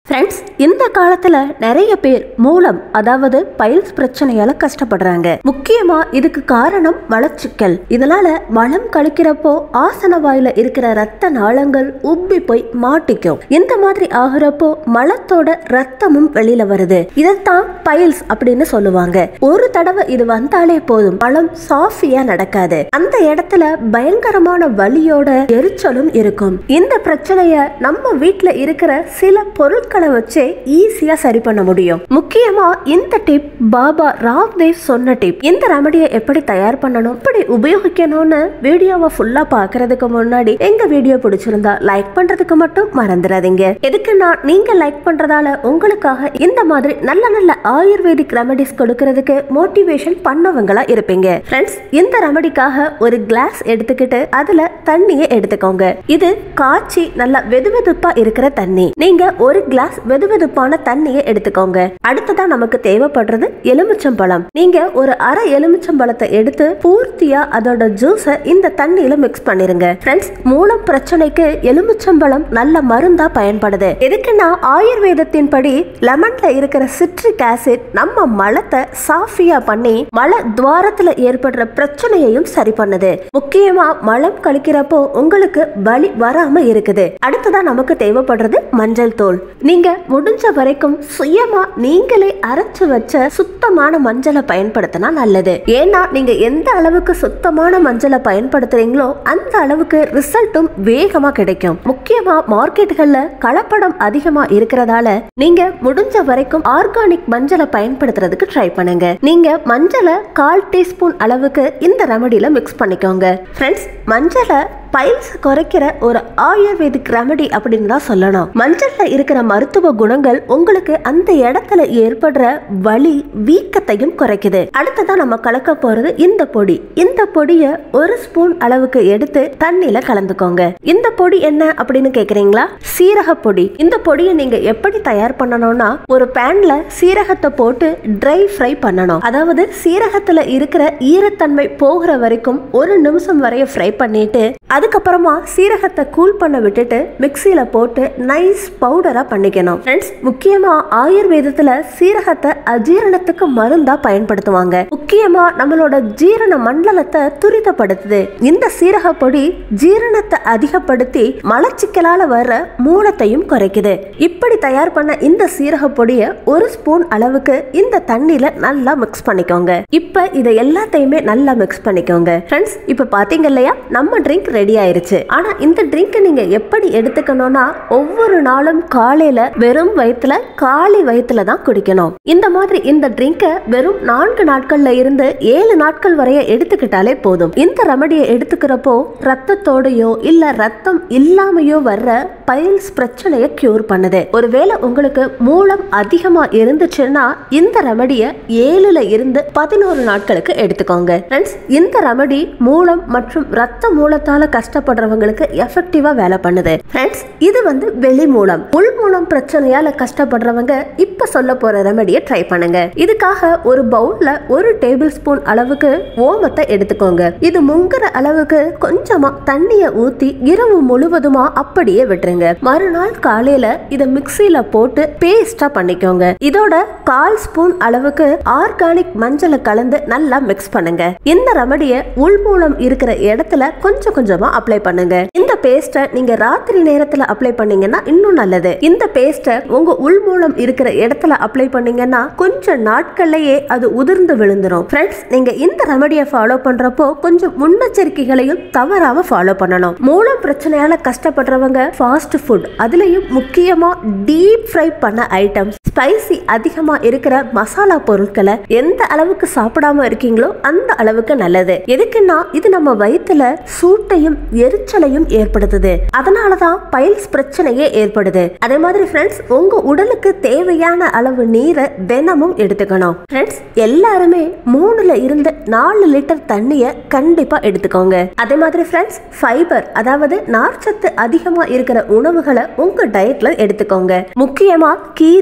friends இந்த காலத்துல நிறைய பேர் மூலம் அதாவது பைல்ஸ் பிரச்சனையால கஷ்டப்படுறாங்க முக்கியமா இதுக்கு காரணம் மலச்சிக்கல் இதனால மலம் கழிக்கிறப்போ ஆசன வாயில இருக்கிற ரத்த நாளங்கள் உப்பி போய் மாட்டிக்கும் இந்த மாதிரி ஆகுறப்போ மலத்தோட ரத்தமும் வெளியில வருது இதைத்தான் பைல்ஸ் அப்படின்னு சொல்லுவாங்க ஒரு தடவை இது வந்தாலே போதும் மலம் சாஃபியா நடக்காது அந்த இடத்துல பயங்கரமான வலியோட எரிச்சலும் இருக்கும் இந்த பிரச்சனைய நம்ம வீட்ல இருக்கிற சில பொருட்களை வச்சே ஈஸியா சரி பண்ண முடியும் முக்கியமா இந்த டிப் பாபா ராவ்தேவ் சொன்ன டிப் இந்த ரெமடியை எப்படி தயார் பண்ணணும் எப்படி உபயோகிக்கணும்னு வீடியோவை ஃபுல்லா பாக்குறதுக்கு முன்னாடி எங்க வீடியோ பிடிச்சிருந்தா லைக் பண்றதுக்கு மட்டும் மறந்துடாதீங்க எதுக்குன்னா நீங்க லைக் பண்றதால உங்களுக்காக இந்த மாதிரி நல்ல நல்ல ஆயுர்வேதிக் ரெமடிஸ் கொடுக்கறதுக்கு மோட்டிவேஷன் பண்ணவங்களா இருப்பீங்க ஃப்ரெண்ட்ஸ் இந்த ரெமடிக்காக ஒரு கிளாஸ் எடுத்துக்கிட்டு அதுல தண்ணியை எடுத்துக்கோங்க இது காய்ச்சி நல்லா வெதுவெதுப்பா இருக்கிற தண்ணி நீங்க ஒரு கிளாஸ் வெதுவெதுப்பான தண்ணியை எடுத்துக்கோங்க அடுத்ததா நமக்கு தேவைப்படுறது எலுமிச்சம்பழம் நீங்க ஒரு அரை எலுமிச்சம்பழத்தை எடுத்து பூர்த்தியா அதோட ஜூஸ இந்த தண்ணியில மிக்ஸ் பண்ணிருங்க ஃப்ரெண்ட்ஸ் மூலம் பிரச்சனைக்கு எலுமிச்சம்பழம் நல்ல மருந்தா பயன்படுது எதுக்குன்னா ஆயுர்வேதத்தின் படி லெமன்ல இருக்கிற சிட்ரிக் ஆசிட் நம்ம மலத்தை சாஃபியா பண்ணி மல துவாரத்துல ஏற்படுற பிரச்சனையையும் சரி பண்ணுது முக்கியமா மலம் கழிக்கிறப்போ உங்களுக்கு வலி வராம இருக்குது அடுத்ததா நமக்கு தேவைப்படுறது மஞ்சள் தூள் நீங்க முடிஞ்ச வரைக்கும் சுயமா நீங்களே அரைச்சு வச்ச சுத்தமான மஞ்சளை பயன்படுத்தினா நல்லது ஏன்னா நீங்க எந்த அளவுக்கு சுத்தமான மஞ்சளை பயன்படுத்துறீங்களோ அந்த அளவுக்கு ரிசல்ட்டும் வேகமா கிடைக்கும் முக்கியமா மார்க்கெட்டுகள்ல கலப்படம் அதிகமா இருக்கிறதால நீங்க முடிஞ்ச வரைக்கும் ஆர்கானிக் மஞ்சளை பயன்படுத்துறதுக்கு ட்ரை பண்ணுங்க நீங்க மஞ்சளை கால் டீஸ்பூன் அளவுக்கு இந்த ரெமடியில மிக்ஸ் பண்ணிக்கோங்க ஃப்ரெண்ட்ஸ் மஞ்சளை பைல்ஸ் குறைக்கிற ஒரு ஆயுர்வேதிக் ரெமடி அப்படின்னு தான் சொல்லணும் மஞ்சள்ல இருக்கிற மருத்துவ குணங்கள் உங்களுக்கு அந்த இடத்துல ஏற்படுற வலி வீக்கத்தையும் குறைக்குது அடுத்ததா நம்ம கலக்க போறது இந்த பொடி இந்த பொடிய ஒரு ஸ்பூன் அளவுக்கு எடுத்து தண்ணியில கலந்துக்கோங்க இந்த பொடி என்ன அப்படின்னு கேக்குறீங்களா சீரக பொடி இந்த பொடியை நீங்க எப்படி தயார் பண்ணணும்னா ஒரு பேன்ல சீரகத்தை போட்டு ட்ரை ஃப்ரை பண்ணணும் அதாவது சீரகத்துல இருக்கிற ஈரத்தன்மை போகிற வரைக்கும் ஒரு நிமிஷம் வரைய ஃப்ரை பண்ணிட்டு அதுக்கப்புறமா சீரகத்தை கூல் பண்ண விட்டுட்டு மிக்சியில போட்டு நைஸ் பவுடரா பண்ணிக்கணும் ஃப்ரெண்ட்ஸ் முக்கியமா ஆயுர்வேதத்துல சீரகத்தை அஜீரணத்துக்கு மருந்தா பயன்படுத்துவாங்க முக்கியமா நம்மளோட ஜீரண மண்டலத்தை துரிதப்படுத்துது இந்த சீரக பொடி ஜீரணத்தை அதிகப்படுத்தி மலச்சிக்கலால வர்ற மூலத்தையும் குறைக்குது இப்படி தயார் பண்ண இந்த சீரக பொடியை ஒரு ஸ்பூன் அளவுக்கு இந்த தண்ணியில நல்லா மிக்ஸ் பண்ணிக்கோங்க இப்ப இதை எல்லாத்தையுமே நல்லா மிக்ஸ் பண்ணிக்கோங்க ஃப்ரெண்ட்ஸ் இப்ப பாத்தீங்க இல்லையா நம்ம ட்ரிங்க் ரெடி ஆயிருச்சு ஆனா இந்த ட்ரிங்க் நீங்க எப்படி எடுத்துக்கணும்னா ஒவ்வொரு நாளும் காலையில வெறும் வயிற்றுல காலி வயிற்றுல தான் குடிக்கணும் இந்த மாதிரி இந்த ட்ரிங்கை வெறும் நான்கு நாட்கள்ல இருந்து ஏழு நாட்கள் வரைய எடுத்துக்கிட்டாலே போதும் இந்த ரெமடியை எடுத்துக்கிறப்போ ரத்தத்தோடையோ இல்ல ரத்தம் இல்லாமையோ வர்ற பைல்ஸ் பிரச்சனையை கியூர் பண்ணுது ஒருவேளை உங்களுக்கு மூலம் அதிகமா இருந்துச்சுன்னா இந்த ரெமடியை ஏழுல இருந்து பதினோரு நாட்களுக்கு எடுத்துக்கோங்க ஃப்ரெண்ட்ஸ் இந்த ரெமடி மூலம் மற்றும் ரத்த மூலத்தால கஷ்டப்படுறவங்களுக்கு எஃபெக்டிவா வேலை பண்ணுது ஃப்ரெண்ட்ஸ் இது வந்து வெளி மூலம் உள் மூலம் பிரச்சனையால கஷ்டப்படுறவங்க இப்ப சொல்ல போற ரெமடியை ட்ரை பண்ணுங்க இதுக்காக ஒரு பவுல்ல ஒரு டேபிள் ஸ்பூன் அளவுக்கு ஓமத்தை எடுத்துக்கோங்க இது முங்குற அளவுக்கு கொஞ்சமா தண்ணிய ஊத்தி இரவு முழுவதுமா அப்படியே விட்டுருங்க மறுநாள் காலையில இத மிக்சியில போட்டு பேஸ்டா பண்ணிக்கோங்க இதோட கால் ஸ்பூன் அளவுக்கு ஆர்கானிக் மஞ்சளை கலந்து நல்லா மிக்ஸ் பண்ணுங்க இந்த ரெமடிய உள்மூலம் இருக்கிற இடத்துல கொஞ்சம் கொஞ்சமா அப்ளை பண்ணுங்க இந்த பேஸ்ட்டை நீங்க ராத்திரி நேரத்துல அப்ளை பண்ணீங்கன்னா இன்னும் நல்லது இந்த பேஸ்ட்டை உங்க உள்மூலம் இருக்கிற இடத்துல அப்ளை பண்ணீங்கன்னா கொஞ்சம் நாட்கள்லயே அது உதிர்ந்து விழுந்துரும் ஃப்ரெண்ட்ஸ் நீங்க இந்த ரெமடியை ஃபாலோ பண்றப்போ கொஞ்சம் முன்னெச்சரிக்கைகளையும் தவறாம ஃபாலோ பண்ணணும் மூலம் பிரச்சனையால கஷ்டப்படுறவங்க ஃபாஸ்ட் ஃபுட் அதுலயும் முக்கியமா டீப் ஃப்ரை பண்ண ஐட்டம்ஸ் ஸ்பைசி அதிகமா இருக்கிற மசாலா பொருட்களை எந்த அளவுக்கு சாப்பிடாம இருக்கீங்களோ அந்த அளவுக்கு நல்லது எதுக்குன்னா இது நம்ம வயிற்றுல சூட்டையும் எரிச்சலையும் ஏற்படுத்துது அதனாலதான் பைல்ஸ் பிரச்சனையே ஏற்படுது அதே மாதிரி ஃப்ரெண்ட்ஸ் உங்க உடலுக்கு தேவையான அளவு நீரை தினமும் எடுத்துக்கணும் ஃப்ரெண்ட்ஸ் எல்லாருமே மூணுல இருந்து நாலு லிட்டர் தண்ணிய கண்டிப்பா எடுத்துக்கோங்க அதே மாதிரி ஃப்ரெண்ட்ஸ் ஃபைபர் அதாவது நார்ச்சத்து அதிகமா இருக்கிற உணவுகளை உங்க டயட்ல எடுத்துக்கோங்க முக்கியமா கீரை காய்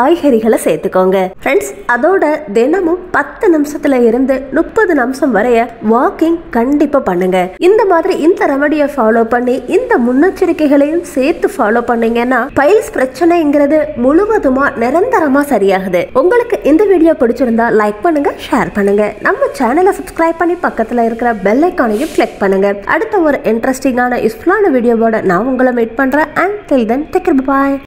காய்கறிகளை சேர்த்துக்கோங்க ஃப்ரெண்ட்ஸ் அதோட தினமும் பத்து நிமிஷத்துல இருந்து முப்பது நிமிஷம் வரைய வாக்கிங் கண்டிப்பா பண்ணுங்க இந்த மாதிரி இந்த ரெமடியை ஃபாலோ பண்ணி இந்த முன்னெச்சரிக்கைகளையும் சேர்த்து ஃபாலோ பண்ணீங்கன்னா பைல்ஸ் பிரச்சனைங்கிறது முழுவதுமா நிரந்தரமா சரியாகுது உங்களுக்கு இந்த வீடியோ பிடிச்சிருந்தா லைக் பண்ணுங்க ஷேர் பண்ணுங்க நம்ம சேனலை சப்ஸ்கிரைப் பண்ணி பக்கத்துல இருக்கிற பெல் ஐக்கானையும் கிளிக் பண்ணுங்க அடுத்த ஒரு இன்ட்ரெஸ்டிங்கான யூஸ்ஃபுல்லான வீடியோவோட நான் உங்களை மீட் பண்றேன் and till then take bye